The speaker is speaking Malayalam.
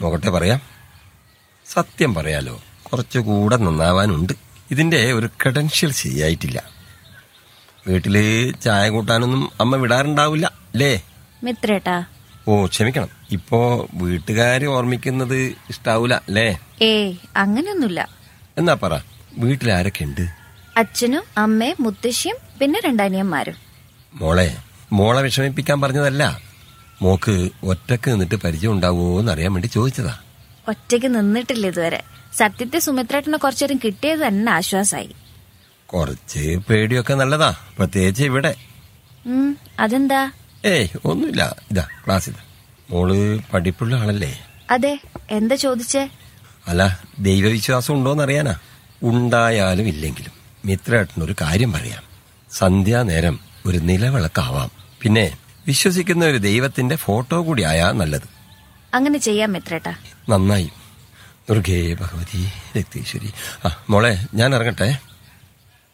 നോക്കട്ടെ പറയാം സത്യം പറയാലോ കുറച്ചുകൂടെ നന്നാവാനുണ്ട് ഇതിന്റെ ഒരു ക്രെഡൻഷ്യൽ ശരിയായിട്ടില്ല വീട്ടില് ചായ കൂട്ടാനൊന്നും അമ്മ വിടാറുണ്ടാവില്ല അല്ലേ മിത്രേട്ടാ ഓ ക്ഷമിക്കണം ഇപ്പോ വീട്ടുകാരെ ഓർമ്മിക്കുന്നത് ഇഷ്ടാവൂല അല്ലേ ഏയ് അങ്ങനെയൊന്നുമില്ല എന്നാ പറ വീട്ടിലാരൊക്കെ ഉണ്ട് അച്ഛനും അമ്മയും മുത്തശ്ശിയും പിന്നെ രണ്ടനിയന്മാരും മോളെ മോളെ വിഷമിപ്പിക്കാൻ പറഞ്ഞതല്ല മോക്ക് ഒറ്റക്ക് നിന്നിട്ട് പരിചയം ഉണ്ടാവുമോ എന്നറിയാൻ വേണ്ടി ചോദിച്ചതാ ഒറ്റയ്ക്ക് നിന്നിട്ടില്ല ഇതുവരെ സത്യത്തെ സുമിത്രേട്ടനെ കുറച്ചേരം കിട്ടിയത് തന്നെ ആശ്വാസായി കുറച്ച് പേടിയൊക്കെ നല്ലതാ പ്രത്യേകിച്ച് ഇവിടെ ഉം അതെന്താ ഏയ് ഒന്നുമില്ല ഇതാ ക്ലാസ് ഇതാ മോള് പഠിപ്പുള്ള ആളല്ലേ അതെ എന്താ ചോദിച്ചേ അല്ല ദൈവവിശ്വാസം ഉണ്ടോന്നറിയാനാ ഉണ്ടായാലും ഇല്ലെങ്കിലും മിത്രേട്ടനൊരു കാര്യം പറയാം സന്ധ്യാനേരം ഒരു നിലവിളക്കാവാം പിന്നെ വിശ്വസിക്കുന്ന ഒരു ദൈവത്തിന്റെ ഫോട്ടോ കൂടി ആയാ നല്ലത് അങ്ങനെ ചെയ്യാം മിത്രേട്ടാ നന്നായി ദുർഗേ ഭഗവതി രക്തീശ്വരി ആ മോളെ ഞാൻ ഇറങ്ങട്ടെ